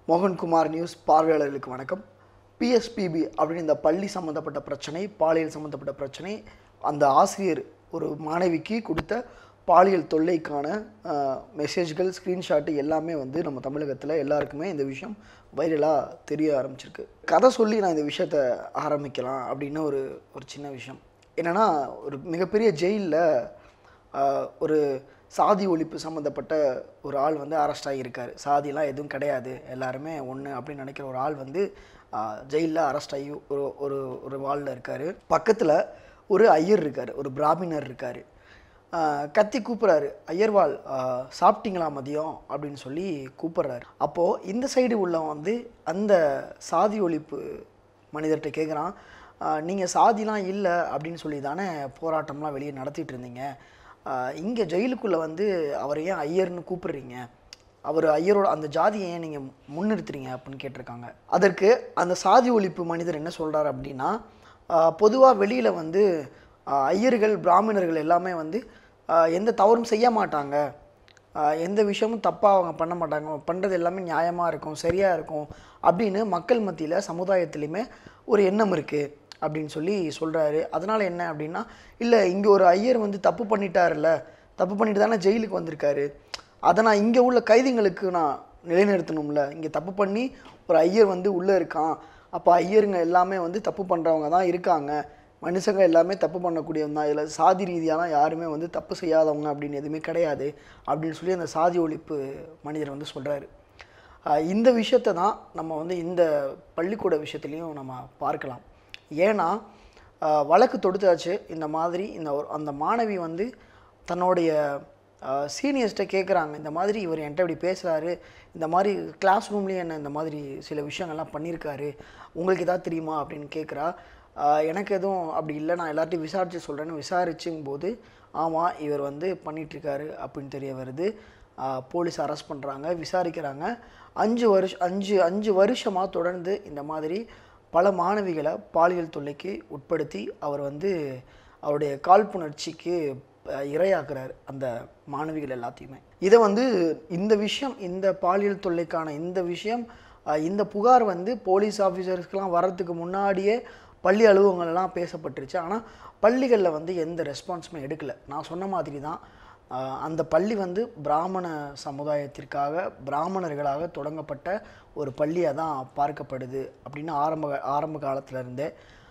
Mohankumar news பார்வையாளர்களுக்கு வணக்கம் PSBB அப்படின்னு இந்த பள்ளி சம்மந்தப்பட்ட பிரச்சனை பாலியல் சம்மந்தப்பட்ட பிரச்சனை அந்த ஆசிரியர் ஒரு மாணவிக்கு கொடுத்த பாலியல் தொல்லைக்கான மெசேஜ்கள் ஸ்க்ரீன்ஷாட்டு எல்லாமே வந்து நம்ம தமிழகத்தில் எல்லாருக்குமே இந்த விஷயம் வைரலாக தெரிய ஆரம்பிச்சிருக்கு கதை சொல்லி நான் இந்த விஷயத்த ஆரம்பிக்கலாம் அப்படின்னு ஒரு ஒரு சின்ன விஷயம் என்னென்னா ஒரு மிகப்பெரிய ஜெயிலில் ஒரு சாதி ஒழிப்பு சம்மந்தப்பட்ட ஒரு ஆள் வந்து அரெஸ்ட் ஆகியிருக்காரு சாதிலாம் எதுவும் கிடையாது எல்லாருமே ஒன்று அப்படின்னு நினைக்கிற ஒரு ஆள் வந்து ஜெயிலில் அரெஸ்ட் ஆகி ஒரு ஒரு ஒரு வாலில் இருக்கார் பக்கத்தில் ஒரு ஐயர் இருக்கார் ஒரு பிராமினர் இருக்கார் கத்தி கூப்பிட்றாரு ஐயர்வாள் ஆஹ், சாப்பிட்டீங்களா மதியம் அப்படின்னு சொல்லி கூப்பிட்றாரு அப்போது இந்த சைடு உள்ளவன் வந்து அந்த சாதி ஒழிப்பு மனிதர்கிட்ட கேட்குறான் நீங்கள் சாதிலாம் இல்லை அப்படின்னு சொல்லி தானே போராட்டம்லாம் வெளியே நடத்திட்டு இருந்தீங்க இங்கே ஜெயிலுக்குள்ளே வந்து அவரை ஏன் ஐயர்னு கூப்பிடுறீங்க அவர் ஐயரோட அந்த ஜாதியை ஏன் நீங்கள் முன்னிறுத்துறீங்க அப்படின்னு கேட்டிருக்காங்க அதற்கு அந்த சாதி ஒழிப்பு மனிதர் என்ன சொல்கிறார் அப்படின்னா பொதுவாக வெளியில் வந்து ஆஹ், ஐயர்கள் பிராமணர்கள் எல்லாமே வந்து ஆஹ், எந்த தவறும் செய்ய மாட்டாங்க ஆஹ், எந்த விஷயமும் தப்பாக அவங்க பண்ண மாட்டாங்க பண்ணுறது எல்லாமே நியாயமாக இருக்கும் சரியாக இருக்கும் அப்படின்னு மக்கள் மத்தியில் சமுதாயத்துலேயுமே ஒரு எண்ணம் இருக்குது அப்படின்னு சொல்லி சொல்கிறாரு அதனால் என்ன அப்படின்னா இல்லை இங்கே ஒரு ஐயர் வந்து தப்பு பண்ணிட்டாருல்ல தப்பு பண்ணிட்டு தானே ஜெயிலுக்கு வந்திருக்காரு அதை நான் இங்கே உள்ள கைதிங்களுக்கு நான் நிலைநிறுத்தணும்ல இங்கே தப்பு பண்ணி ஒரு ஐயர் வந்து உள்ளே இருக்கான் அப்போ ஐயருங்க எல்லாமே வந்து தப்பு பண்ணுறவங்க தான் இருக்காங்க மனுஷங்க எல்லாமே தப்பு பண்ணக்கூடியவங்க தான் இதில் சாதி ரீதியாலாம் யாருமே வந்து தப்பு செய்யாதவங்க அப்படின்னு எதுவுமே கிடையாது அப்படின்னு சொல்லி அந்த சாதி ஒழிப்பு மனிதர் வந்து சொல்கிறாரு இந்த விஷயத்தை தான் நம்ம வந்து இந்த பள்ளிக்கூட விஷயத்துலையும் நம்ம பார்க்கலாம் ஏன்னா ஆஹ் வழக்கு தொடுத்தாச்சு இந்த மாதிரி இந்த ஒரு அந்த மாணவி வந்து தன்னுடைய சீனியர்ஸ்ட்டை கேட்குறாங்க இந்த மாதிரி இவர் என்கிட்ட இப்படி பேசுகிறாரு இந்த மாதிரி கிளாஸ் ரூம்லேயே என்ன இந்த மாதிரி சில விஷயங்கள்லாம் பண்ணியிருக்காரு உங்களுக்கு ஏதாவது தெரியுமா அப்படின்னு கேட்குறா ஆஹ் எனக்கு எதுவும் அப்படி இல்லை நான் எல்லார்ட்டையும் விசாரித்து சொல்கிறேன்னு விசாரிச்சும் போது ஆமாம் இவர் வந்து பண்ணிகிட்ருக்காரு அப்படின்னு தெரிய வருது ஆஹ் போலீஸ் அரெஸ்ட் பண்ணுறாங்க விசாரிக்கிறாங்க அஞ்சு வருஷம் அஞ்சு அஞ்சு வருஷமாக தொடர்ந்து இந்த மாதிரி பல மாணவிகளை பாலியல் தொல்லைக்கு உட்படுத்தி அவர் வந்து அவருடைய காழ்ப்புணர்ச்சிக்கு அஹ், இரையாக்குறாரு அந்த மாணவிகள் எல்லாத்தையுமே இதை வந்து இந்த விஷயம் இந்த பாலியல் தொல்லைக்கான இந்த விஷயம் அஹ், இந்த புகார் வந்து போலீஸ் ஆஃபீஸர்ஸ்க்கெலாம் வர்றதுக்கு முன்னாடியே பள்ளி அலுவலகங்கள்லாம் பேசப்பட்டுருச்சு ஆனால் பள்ளிகளில் வந்து எந்த ரெஸ்பான்ஸுமே எடுக்கலை நான் சொன்ன மாதிரி தான் ஆஹ் அந்த பள்ளி வந்து பிராமண சமுதாயத்திற்காக பிராமணர்களாக தொடங்கப்பட்ட ஒரு பள்ளியாக தான் பார்க்கப்படுது அப்படின்னு ஆரம்ப ஆரம்ப காலத்துல இருந்தே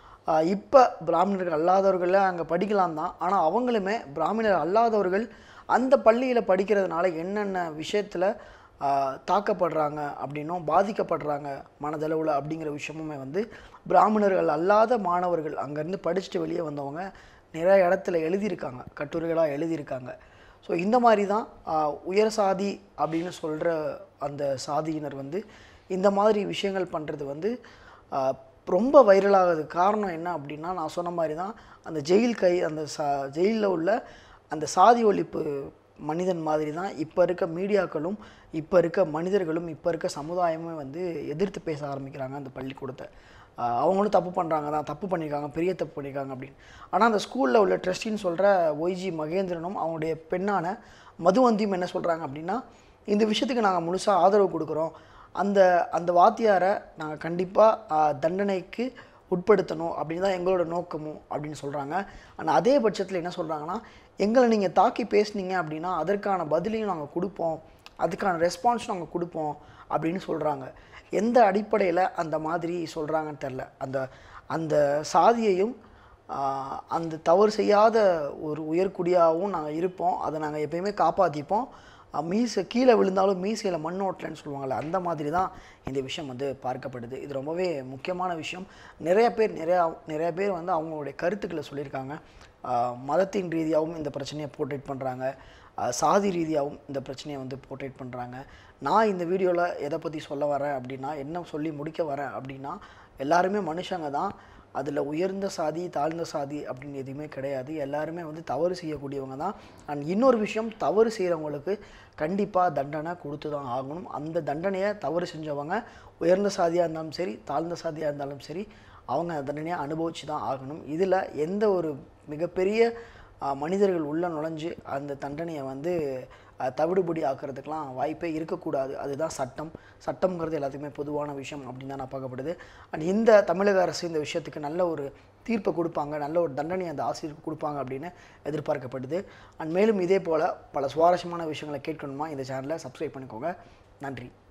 இப்போ பிராமணர்கள் அல்லாதவர்கள அங்கே படிக்கலாம் தான் ஆனால் அவங்களுமே பிராமணர் அல்லாதவர்கள் அந்த பள்ளியில் படிக்கிறதுனால என்னென்ன விஷயத்தில் தாக்கப்படுறாங்க அப்படின்னும் பாதிக்கப்படுறாங்க மனதளவில் அப்படிங்கிற விஷயமுமே வந்து பிராமணர்கள் அல்லாத மாணவர்கள் அங்கேருந்து படிச்சுட்டு வெளியே வந்தவங்க நிறைய இடத்துல எழுதியிருக்காங்க கட்டுரைகளாக எழுதியிருக்காங்க ஸோ இந்த மாதிரி தான் ஆஹ், உயர் சாதி அப்படின்னு சொல்கிற அந்த சாதியினர் வந்து இந்த மாதிரி விஷயங்கள் பண்ணுறது வந்து ஆஹ், ரொம்ப வைரலாகுது காரணம் என்ன அப்படின்னா நான் சொன்ன மாதிரி தான் அந்த ஜெயில் கை அந்த சா ஜெயிலில் உள்ள அந்த சாதி ஒழிப்பு மனிதன் மாதிரி தான் இப்போ இருக்க மீடியாக்களும் இப்போ இருக்க மனிதர்களும் இப்போ இருக்க சமுதாயமும் வந்து எதிர்த்து பேச ஆரம்பிக்கிறாங்க அந்த பள்ளிக்கூடத்தை ஆஹ் அவங்களும் தப்பு பண்ணுறாங்க தான் தப்பு பண்ணியிருக்காங்க பெரிய தப்பு பண்ணியிருக்காங்க அப்படின்னு ஆனால் அந்த ஸ்கூலில் உள்ள ட்ரஸ்டின்னு சொல்கிற ஒய்ஜி மகேந்திரனும் அவங்களுடைய பெண்ணான மதுவந்தியும் என்ன சொல்கிறாங்க அப்படின்னா இந்த விஷயத்துக்கு நாங்கள் முழுசாக ஆதரவு கொடுக்குறோம் அந்த அந்த வாத்தியாரை நாங்கள் கண்டிப்பாக தண்டனைக்கு உட்படுத்தணும் அப்படின்னு தான் எங்களோட நோக்கமும் அப்படின்னு சொல்கிறாங்க ஆனால் அதே பட்சத்தில் என்ன சொல்கிறாங்கன்னா எங்களை நீங்கள் தாக்கி பேசுனீங்க அப்படின்னா அதற்கான பதிலையும் நாங்கள் கொடுப்போம் அதுக்கான ரெஸ்பான்ஸ் நாங்கள் கொடுப்போம் அப்படின்னு சொல்கிறாங்க எந்த அடிப்படையில் அந்த மாதிரி சொல்கிறாங்கன்னு தெரில அந்த அந்த சாதியையும் ஆஹ், அந்த தவறு செய்யாத ஒரு உயர்குடியாகவும் நாங்கள் இருப்போம் அதை நாங்கள் எப்பயுமே காப்பாற்றிப்போம் அஹ், மீசை கீழே விழுந்தாலும் மீசையில் மண் ஓட்டலன்னு சொல்லுவாங்கள்ல அந்த மாதிரி தான் இந்த விஷயம் வந்து பார்க்கப்படுது இது ரொம்பவே முக்கியமான விஷயம் நிறைய பேர் நிறையா நிறைய பேர் வந்து அவங்களுடைய கருத்துக்களை சொல்லியிருக்காங்க ஆஹ், மதத்தின் ரீதியாகவும் இந்த பிரச்சனையை போர்ட்ரேட் பண்ணுறாங்க சாதி ரீதியாகவும் இந்த பிரச்சனையை வந்து போர்ட்ரேட் பண்ணுறாங்க நான் இந்த வீடியோவில் எதை பற்றி சொல்ல வரேன் அப்படின்னா என்ன சொல்லி முடிக்க வரேன் அப்படின்னா எல்லாருமே மனுஷங்க தான் அதில் உயர்ந்த சாதி தாழ்ந்த சாதி அப்படின்னு எதுவுமே கிடையாது எல்லாருமே வந்து தவறு செய்யக்கூடியவங்க தான் அண்ட் இன்னொரு விஷயம் தவறு செய்கிறவங்களுக்கு கண்டிப்பாக தண்டனை கொடுத்து தான் ஆகணும் அந்த தண்டனையை தவறு செஞ்சவங்க உயர்ந்த சாதியாக இருந்தாலும் சரி தாழ்ந்த சாதியாக இருந்தாலும் சரி அவங்க தண்டனையை அனுபவிச்சு தான் ஆகணும் இதில் எந்த ஒரு மிகப்பெரிய ஆஹ், மனிதர்கள் உள்ள நுழைஞ்சு அந்த தண்டனையை வந்து அஹ், தவிடுபடி ஆக்கிறதுக்கெலாம் வாய்ப்பே இருக்கக்கூடாது அதுதான் சட்டம் சட்டம்ங்கிறது எல்லாத்துக்குமே பொதுவான விஷயம் அப்படின்னு தான் நான் பார்க்கப்படுது அண்ட் இந்த தமிழக அரசு இந்த விஷயத்துக்கு நல்ல ஒரு தீர்ப்பை கொடுப்பாங்க நல்ல ஒரு தண்டனை அந்த ஆசிரியருக்கு கொடுப்பாங்க அப்படின்னு எதிர்பார்க்கப்படுது அண்ட் மேலும் இதே போல் பல சுவாரஸ்யமான விஷயங்களை கேட்கணுமா இந்த சேனலை சப்ஸ்கிரைப் பண்ணிக்கோங்க நன்றி